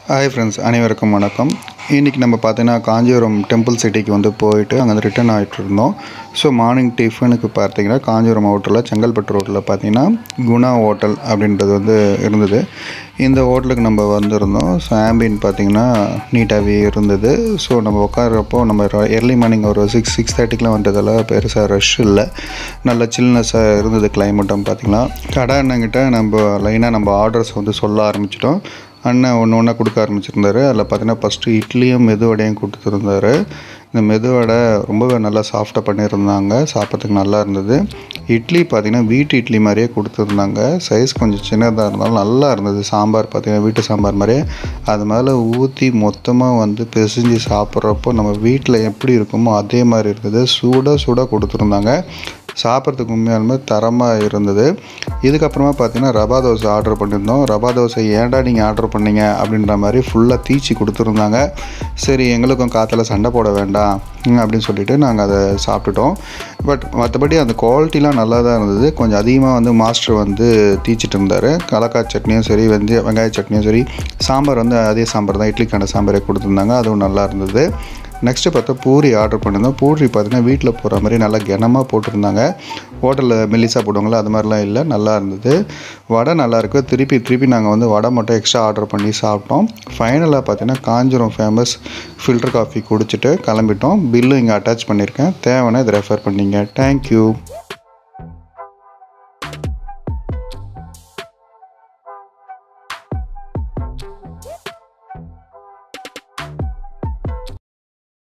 hi friends அனைவருக்கும் வணக்கம் இன்றைக்கி நம்ம பார்த்தீங்கன்னா காஞ்சிபுரம் டெம்பிள் சிட்டிக்கு வந்து போயிட்டு அங்கே வந்து ரிட்டர்ன் ஆகிட்டு இருந்தோம் ஸோ மார்னிங் டிஃபனுக்கு பார்த்தீங்கன்னா காஞ்சிபுரம் ஹோட்டலில் செங்கல்பட்டு ரோட்டில் பார்த்தீங்கன்னா குணா ஹோட்டல் அப்படின்றது வந்து இருந்தது இந்த ஹோட்டலுக்கு நம்ம வந்திருந்தோம் ஸோ ஆம்பியன் பார்த்தீங்கன்னா நீட்டாகவே இருந்தது ஸோ நம்ம உட்கார்றப்போ நம்ம எர்லி மார்னிங் ஒரு சிக்ஸ் சிக்ஸ் தேர்ட்டிக்கெலாம் வந்ததால் பெருசாக ரஷ் இல்லை நல்ல சில்னஸாக இருந்தது கிளைமேட்டும் பார்த்தீங்கன்னா கடை அண்ணங்கிட்ட நம்ம லைனாக நம்ம ஆர்டர்ஸ் வந்து சொல்ல ஆரம்பிச்சிட்டோம் அண்ணன் ஒன்று ஒன்றா கொடுக்க ஆரம்பிச்சிருந்தாரு அதில் பார்த்தீங்கன்னா ஃபஸ்ட்டு இட்லியும் மெதுவடையும் கொடுத்துருந்தாரு இந்த மெதுவடை ரொம்பவே நல்லா சாஃப்டாக பண்ணியிருந்தாங்க சாப்பிட்றதுக்கு நல்லா இருந்தது இட்லி பார்த்திங்கன்னா வீட்டு இட்லி மாதிரியே கொடுத்துருந்தாங்க சைஸ் கொஞ்சம் சின்னதாக இருந்தாலும் நல்லா இருந்தது சாம்பார் பார்த்திங்கன்னா வீட்டு சாம்பார் மாதிரியே அது மேலே ஊற்றி மொத்தமாக வந்து பிசைஞ்சு சாப்பிட்றப்போ நம்ம வீட்டில் எப்படி இருக்குமோ அதே மாதிரி இருந்தது சூடாக சூடாக கொடுத்துருந்தாங்க சாப்பிட்றதுக்கு உண்மையாலுமே தரமாக இருந்தது இதுக்கப்புறமா பார்த்தீங்கன்னா ரவா தோசை ஆர்டர் பண்ணியிருந்தோம் ரவா தோசை ஏன்டா நீங்கள் ஆர்டர் பண்ணீங்க அப்படின்ற மாதிரி ஃபுல்லாக தீச்சி கொடுத்துருந்தாங்க சரி எங்களுக்கும் காற்றுல சண்டை போட வேண்டாம் அப்படின்னு சொல்லிட்டு நாங்கள் அதை சாப்பிட்டுட்டோம் பட் மற்றபடி அந்த குவாலிட்டிலாம் நல்லா தான் இருந்தது கொஞ்சம் அதிகமாக வந்து மாஸ்டர் வந்து தீச்சிட்டு இருந்தார் கலக்காய் சட்னியும் சரி வெந்தய வெங்காய சட்னியும் சரி சாம்பார் வந்து அதே சாம்பார் தான் இட்லிக்கான சாம்பாரே கொடுத்துருந்தாங்க அதுவும் நல்லா இருந்தது நெக்ஸ்ட்டு பார்த்தா பூரி ஆர்டர் பண்ணியிருந்தோம் பூரி பார்த்தீங்கன்னா வீட்டில் போகிற மாதிரி நல்லா கனமாக போட்டிருந்தாங்க ஹோட்டலில் மெல்லிசா போடுவாங்களோ அது மாதிரிலாம் இல்லை நல்லா இருந்தது வடை நல்லாயிருக்கு திருப்பி திருப்பி நாங்கள் வந்து வடை மட்டும் எக்ஸ்ட்ரா ஆர்டர் பண்ணி சாப்பிட்டோம் ஃபைனலாக பார்த்தீங்கன்னா காஞ்சிரம் ஃபேமஸ் ஃபில்டர் காஃபி குடிச்சிட்டு கிளம்பிட்டோம் பில்லும் இங்கே அட்டாச் பண்ணியிருக்கேன் தேவைன்னா இதை ரெஃபர் பண்ணிங்க தேங்க்யூ